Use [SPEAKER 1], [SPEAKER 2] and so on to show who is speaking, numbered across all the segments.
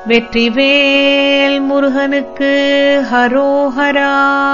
[SPEAKER 1] வெற்றிவேல் முருகனுக்கு ஹரோஹரா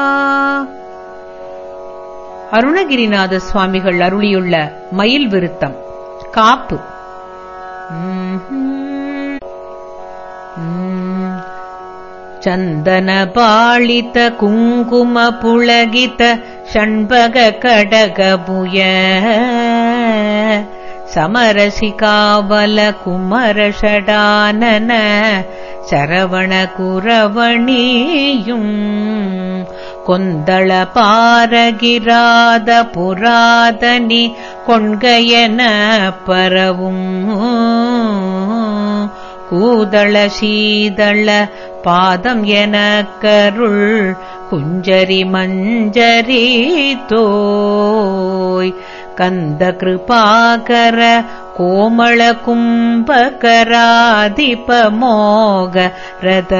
[SPEAKER 1] அருணகிரிநாத சுவாமிகள் அருளியுள்ள மயில் விருத்தம் காப்பு ಚಂದನ ಬಾಳಿತ ಕುಂಕುಮ ಪುಳಗಿತ ಷಣ್ಬಗ ಕಡಗಬುಯ ಸಮರಸಿಕಾಬಲ ಕುಮರ ಷಡಾನನ சரவண குரவணியும் கொந்தள பாரகிராத புராதனி கொண்கையன பரவும் கூதள சீதள பாதம் என கருள் குஞ்சரி மஞ்சரி தோய் கந்த கிருபாகர கோமள கும்பகராதிப மோக ரத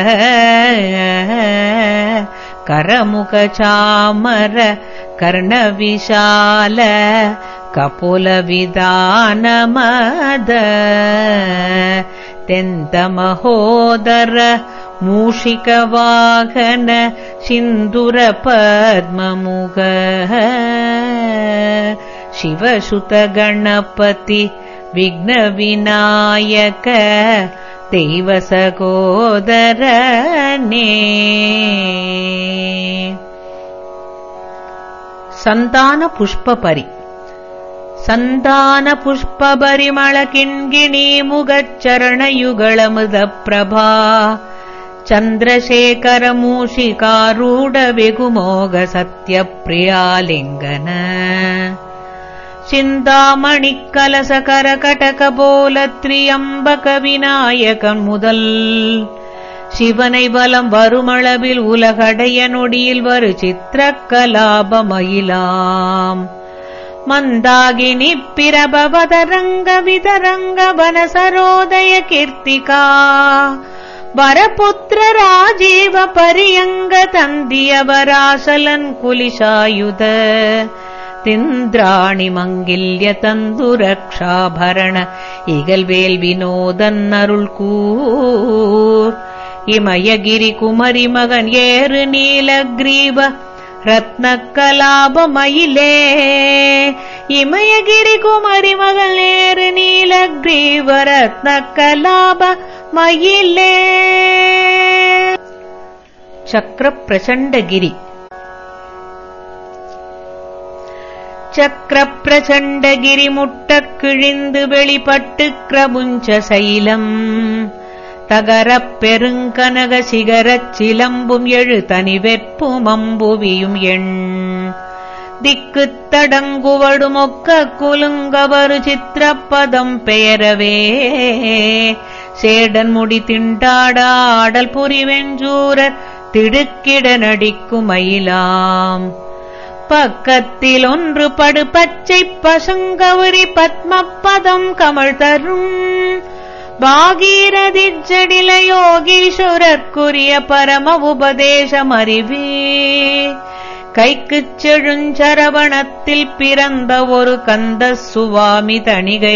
[SPEAKER 1] கரமுக சாமர கர்ணவிசால கபுல விதானமத தெந்த மகோதர மூஷிகவாகன சிந்துர பத்மமுக ಶಿವಸುತ ಗಣಪತಿ ವಿಘ್ನ ವಿನಾಯಕ ದೈವ ಸಗೋದರನೇ ಸಂತಾನ ಪುಷ್ಪಪರಿ ಸಂತಾನ ಪುಷ್ಪ ಪರಿಮಳ ಕಿಣ್ಗಿಣಿ ಮುಗಚ್ಚರಣಯುಗಳ ಮುದ ಪ್ರಭಾ ಚಂದ್ರಶೇಖರ ಮೂಷಿಕಾರೂಢ வெகுமோக சத்யப்பிரியாலிங்கன சிந்தாமணிக் கலச கரகடக போல திரியம்பக விநாயகன் முதல் சிவனை வலம் வருமளவில் உலகடைய நொடியில் வரு சித்திரக்கலாபமயிலாம் மந்தாகினி பிரபவதரங்க விதரங்க வனசரோதய கீர்த்திகா வரபுத்திர ராஜீவ பரியங்க தந்தியவராசலன் குலிசாயுத திந்திராணி மங்கில்ய தந்துரக்ஷாபரண இகல்வேல் வினோதன் அருள் கூர் இமயகிரி குமரி மகன் ஏறு நீலக்ரீவ ரத்னக்கலாபமயிலே இமயகிரி குமரி மகன் ஏறு நீலக்ரீவ ரத்னக்கலாப மயிலே சக்கர பிரச்சண்டகிரி சக்கர பிரச்சண்டகிரி முட்டக் கிழிந்து வெளிப்பட்டு கிரபுஞ்ச சைலம் தகரப் பெருங்கனக சிகரச் சிலம்பும் எழு தனி வெற்பும் அம்புவியும் எண் திக்குத் தடங்குவடுமொக்க குலுங்கவரு சித்திரப்பதம் பெயரவே சேடன் முடி திண்டாட ஆடல் புரிவெஞ்சூரர் திடுக்கிட நடிக்கும் மயிலாம் பக்கத்தில் ஒன்று படு பச்சை பசுங்கவுரி பத்மப்பதம் கமழ் தரும் பாகீரதி ஜடில யோகீஸ்வரற்குரிய பரம உபதேசம் அறிவே கைக்குச் செழுஞ்சரவணத்தில் பிறந்த ஒரு கந்த சுவாமி தணிகை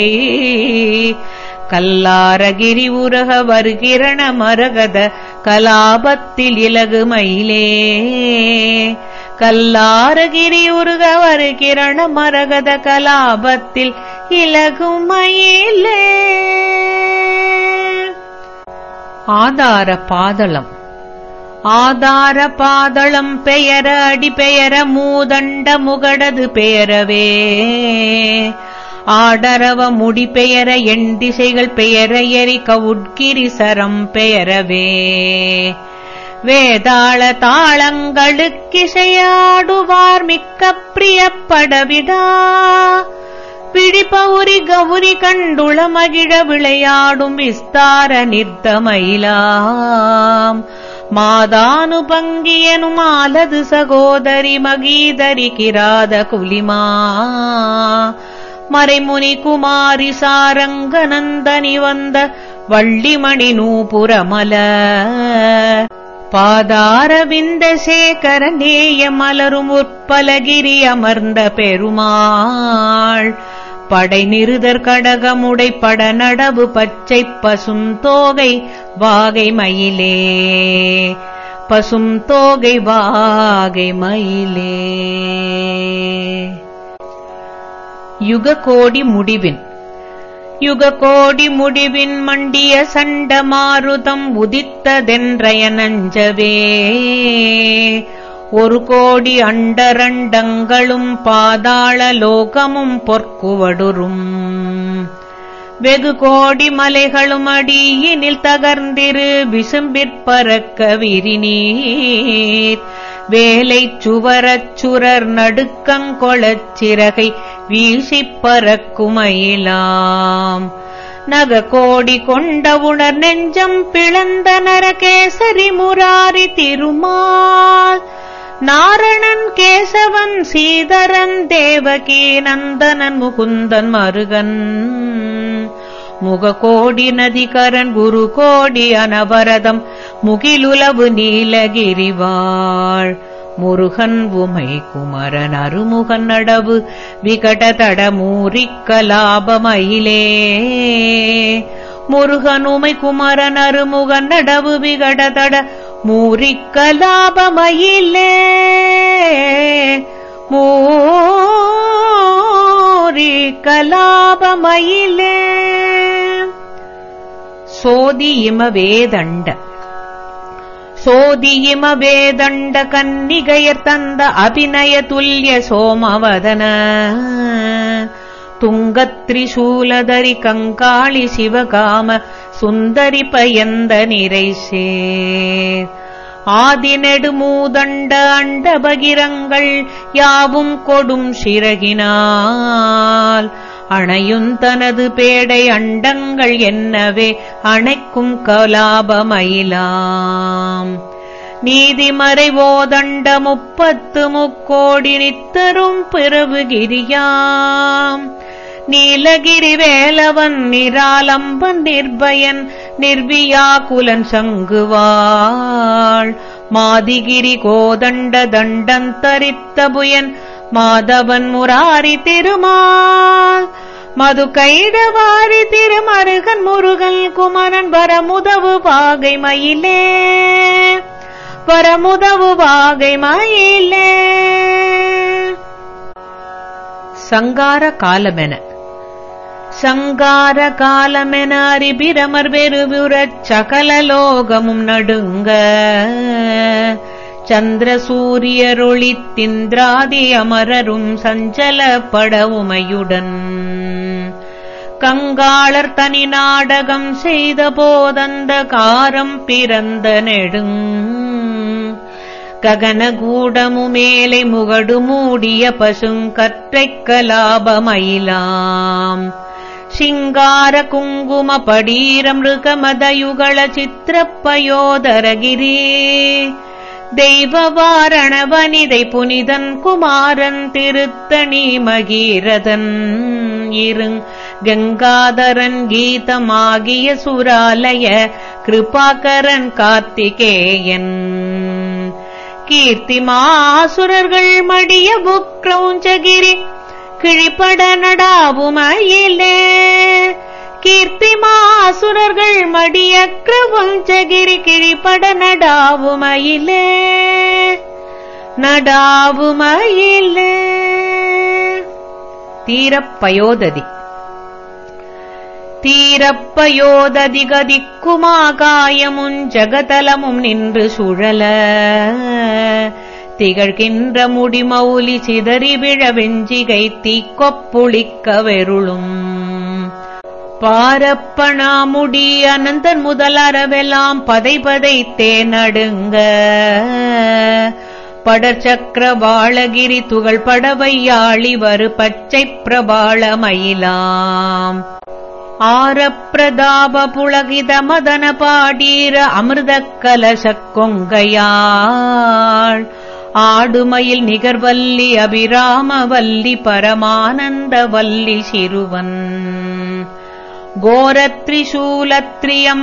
[SPEAKER 1] கல்லாரகிரி உரக வருகிரண மரகத கலாபத்தில் இலகு மயிலே கல்லாரகிரி உருக வருகிரண மரகத கலாபத்தில் இலகு மயிலே ஆதார பாதளம் ஆதார பாதளம் பெயர அடி பெயர மூதண்ட முகடது பெயரவே ஆடரவ முடி பெயர எண் திசைகள் பெயர எரிக்க உட்கிரி சரம் பெயரவே வேதாள தாளங்களுக்கிசையாடுவார் மிக்க பிரியப்படவிடா பிடிப்பவுரி கவுரி கண்டுள மகிழ விளையாடும் விஸ்தார நிர்த்தமயிலாம் மாதானு பங்கியனும் ஆலது சகோதரி மகீதரி கிராத குலிமா மறைமுனி குமாரி சாரங்கநந்தனி வந்த வள்ளிமணி நூபுரமல பாதாரவிந்த சேகர நேய மலரும் உற்பலகிரி அமர்ந்த பெருமாள் படை நிறுதற் கடகமுடை படநடவு பச்சை பசும் தோகை வாகை மயிலே பசும் தோகை வாகை மயிலே யுககோடி முடிவின் யுககோடி முடிவின் மண்டிய சண்ட மாருதம் உதித்ததென்றய நஞ்சவே ஒரு கோடி அண்டரண்டங்களும் பாதாள லோகமும் பொற்குவடுரும் வெகு கோடி மலைகளும் அடியினில் தகர்ந்திரு விசும்பிற்பறக்க விரிநீர் வேலைச் சுவரச் சுரர் நடுக்கங்கொளச் சிறகை வீசிப் பறக்குமயிலாம் நக கோடி கொண்ட உணர் நெஞ்சம் பிளந்த நரகேசரி முராரி திருமால் நாரணன் கேசவன் சீதரன் தேவகி நந்தனன் முகுந்தன் மருகன் முககோடி நதிகரன் குரு கோடி அனவரதம் முகிலுலவு நீலகிரிவாள் முருகன் உமை குமரன் அருமுகன் நடவு விகட தடமூரிக் கலாபமயிலே முருகன் உமை குமரன் அருமுகன் நடவு விகட தட மூரிக் கலாபமயிலே மூரி கலாபமயிலே சோதி இம வேதண்ட சோதியிம வேதண்ட கன்னிகையர் தந்த அபிநய துல்லிய சோமவதன துங்கத்ரிசூலதரி கங்காளி சிவகாம சுந்தரி பயந்த நிறை சேர் ஆதிநெடு மூதண்ட அண்ட பகிரங்கள் யாவும் கொடும் சிறகினால் அணையுந் தனது பேடை அண்டங்கள் என்னவே அணைக்கும் கலாபமயிலாம் நீதிமறை ஓதண்ட முப்பத்து முக்கோடி நித்தரும் பிறவுகிரியாம் நீலகிரி வேலவன் நிராலம்பன் நிர்பயன் நிர்வியாகுலன் சங்குவாள் மாதிகிரி கோதண்ட தண்டந்தரித்த புயன் மாதவன் முராரி திருமால் மது கைடவாரி திருமருகன் முருகன் குமரன் வரமுதவு பாகை மயிலே வரமுதவு பாகை மயிலே சங்கார காலமென சங்கார காலமென அறிபிரமர் வெறுபுறச் சகல லோகமும் நடுங்க சந்திர சூரியரொளி திந்திராதி அமரரும் சஞ்சலப்படவுமையுடன் கங்காளர் தனி நாடகம் செய்த போதந்த காரம் பிறந்த நெடுங் ககனகூடமு மேலை முகடு மூடிய பசுங்கற்றைக் கலாபமயிலாம் சிங்கார குங்கும படீர மிருகமதயுகள சித்திரப்பயோதரகிரி தெய்வவாரணவனிதை புனிதன் குமாரன் திருத்தணி மகீரதன் இருங் கங்காதரன் கீதமாகிய சுராலய கிருபாகரன் கார்த்திகேயன் கீர்த்திமாசுரர்கள் மடிய புக்ரௌஞ்சகிரி கிழிப்பட நடாவுமயிலே கீர்த்திமாசுரர்கள் மடிய கிரவுஞ்சகிரி கிழிப்பட நடாவுமயிலே நடாவுமயிலே தீரப்பயோததி தீரப்பயோததி கதிக்குமாகாயமும் ஜகதலமும் நின்று சுழல திகழ்கின்ற முடிமௌலி சிதறி விழ வெஞ்சிகை தீக்கொப்புளிக்க வெருளும் பாரப்பணாமுடி அனந்தன் முதல் அறவெல்லாம் பதை பதைத்தே நடுங்க படச்சக்கரவாளகிரி துகள் படவையாளி வரு பச்சைப் பிரபாள மயிலாம் ஆரப்பிரதாப புளகித மதன பாடீர அமிர்தக் கலசக் கொங்கையாள் ஆடுமயில் நிகர்வல்லி அபிராமவல்லி பரமானந்த வல்லி சிறுவன்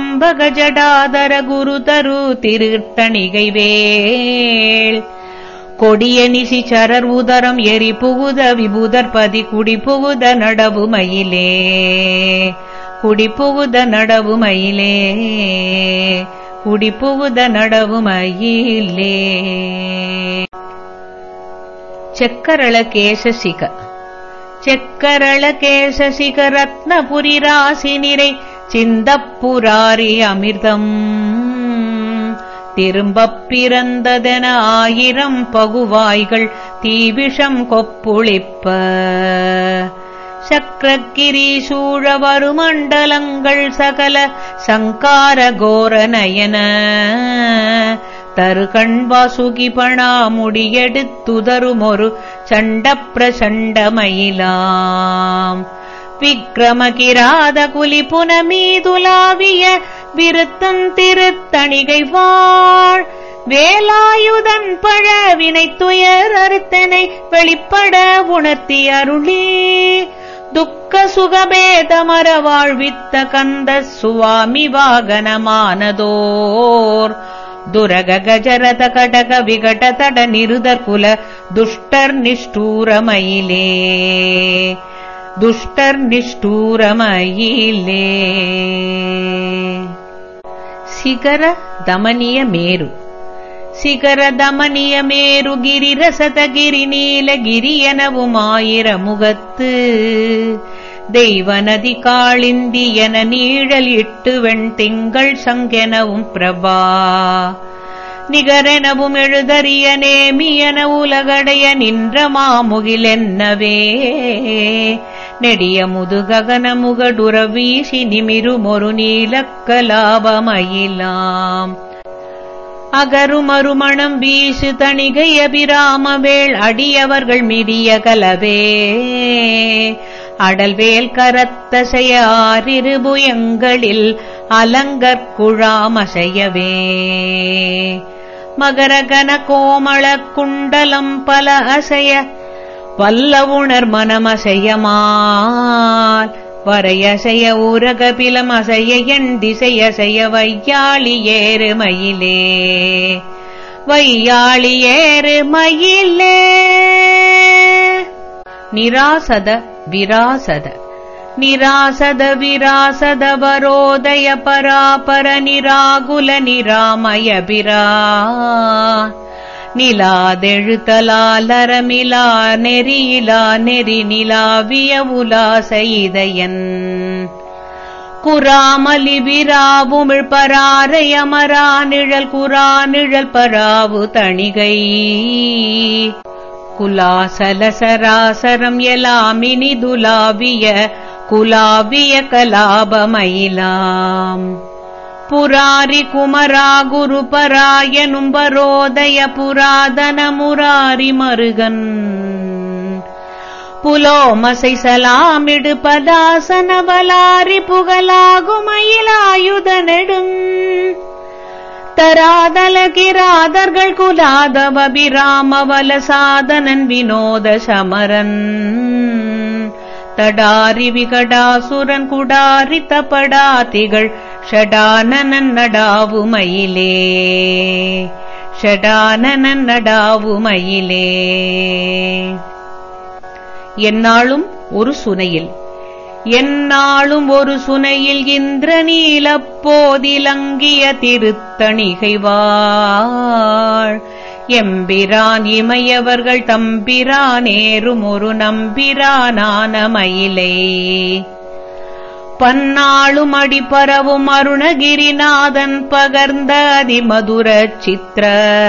[SPEAKER 1] கோரத்ரிசூலத்ரியம்பகஜடாதர குருதரு திருட்டணிகைவேள் கொடிய நிசிச்சரர் உதரம் எரி புகுத விபுதற்பதி குடி புகுத நடவு மயிலே குடி புகுத நடவு மயிலே குடி புகுத நடவு மயிலே ಚಕ್ಕರಳ ಕೇಶಸಿಕ ಚಕ್ಕರಳ ಕೇಶಸಿಕ ರತ್ನಪುರಿ ರಾಸಿ ನಿறை சிந்தப்புராரி அமிர்தம் திரும்பப் பிறந்ததென ஆயிரம் பகுவாய்கள் தீவிஷம் கொப்புளிப்ப சக்கரக்கிரி சூழ வருமண்டலங்கள் சகல சங்கார கோரநயன தருகண் வாசுகி பணா முடியெடுத்துதருமொரு சண்டப் பிரசண்டமயிலாம் விக்ரமகிராத குலி புனமீதுலாவிய விருத்தன் திருத்தணிகை வாழ் வேலாயுதன் பழ வினை துயர் அறுத்தனை வெளிப்பட உணர்த்தி அருளே துக்க சுகபேதமர வாழ்வித்த கந்த சுவாமி வாகனமானதோர் துரக கஜரத கடக விகட தட நிருதர் குல துஷ்டர் நிஷ்டூரமயிலே துஷ்டர் நிஷ்டூரமயிலே சிகர தமனிய மேரு சிகர தமனிய மேரு கிரிரசதகிரி நீலகிரி எனவும் ஆயிர முகத்து தெய்வநதி காளிந்தி என நீழல் இட்டு வெண் திங்கள் சங்கெனவும் பிரபா நிகரெனவும் எழுதறிய நேமியன உலகடைய நின்ற மாமுகிலென்னவே நெடிய முதுககன முகடுர வீசி நிமிருமொரு நீலக்கலாபமயிலாம் அகருமருமணம் வீசு தணிகை அபிராமவேள் அடியவர்கள் மிடிய கலவே அடல்வேல் கரத்தசைய ஆறிருபுயங்களில் அலங்கற்குழாமசையவே மகரகன கோமள குண்டலம் பல அசைய வல்லவுணர் மனமசையமால் வரையசைய ஊரகபிலம் அசைய எண் திசையசைய வையாளி ஏறு மயிலே வையாளி ஏறு மயிலே நிராசத விராசத நிராசத விராசத வரோதய பராபர நிராகுல நிராமய பிரா நிலாதெழுத்தலாலரமிலா நெறியிலா நெறி நிலாவிய உலாசைதயன் குராமலி விராவுமிழ் பராரையமரா நிழல் குரா நிழல் பராவு தணிகை குலாசலசராசரம் எலாமினி துலாவிய குலாவிய கலாபமயிலாம் புராரி குமரா குரு பராயனும் பரோதய புராதன முராரி மருகன் புலோமசை சலாமிடு பதாசன பலாரி புகழாகுமயிலாயுத நெடும் தராதல கிராதர்கள் குலாதவபிராமவல சாதனன் வினோத சமரன் தடாரி விகடாசுரன் குடாரி தபடாதிகள் ஷடானனன் நடாவு மயிலே ஷடானனன் நடாவு மயிலே என்னாலும் ஒரு சுனையில் என்னாலும் ஒரு சுனையில் இந்திர நீலப்போதிலங்கிய திருத்தணிகை வாழ் எம்பிரான் இமையவர்கள் தம்பிரானேறும் ஒரு நம்பிரானான மயிலை பன்னாளும் அடிபரவும் அருணகிரிநாதன் பகர்ந்த அதிமதுர சித்திர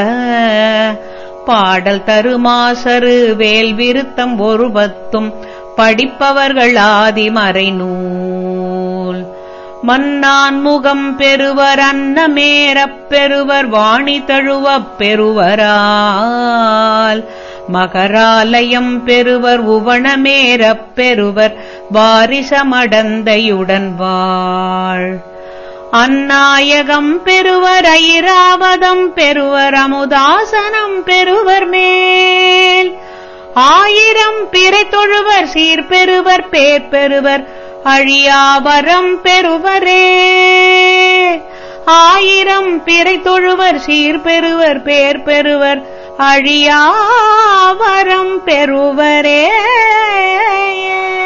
[SPEAKER 1] பாடல் தருமாசரு வேல் விருத்தம் ஒரு பத்தும் படிப்பவர்கள் ஆதிமறை நூல் மன்னான் முகம் பெறுவர் அன்னமேறப் பெறுவர் வாணி தழுவப் பெறுவரால் மகராலயம் பெறுவர் உவணமேறப் பெறுவர் வாரிசமடந்தையுடன் வாழ் அந்நாயகம் பெறுவர் ஐராவதம் பெறுவர் அமுதாசனம் பெறுவர் மேல் ஆயிரம் பிறை தொழுவர் சீர்பெறுவர் பேர் பெறுவர் அழியாவரம் பெறுவரே ஆயிரம் பிறை தொழுவர் சீர்பெறுவர் பேர் பெறுவர் அழியாவரம் பெறுவரே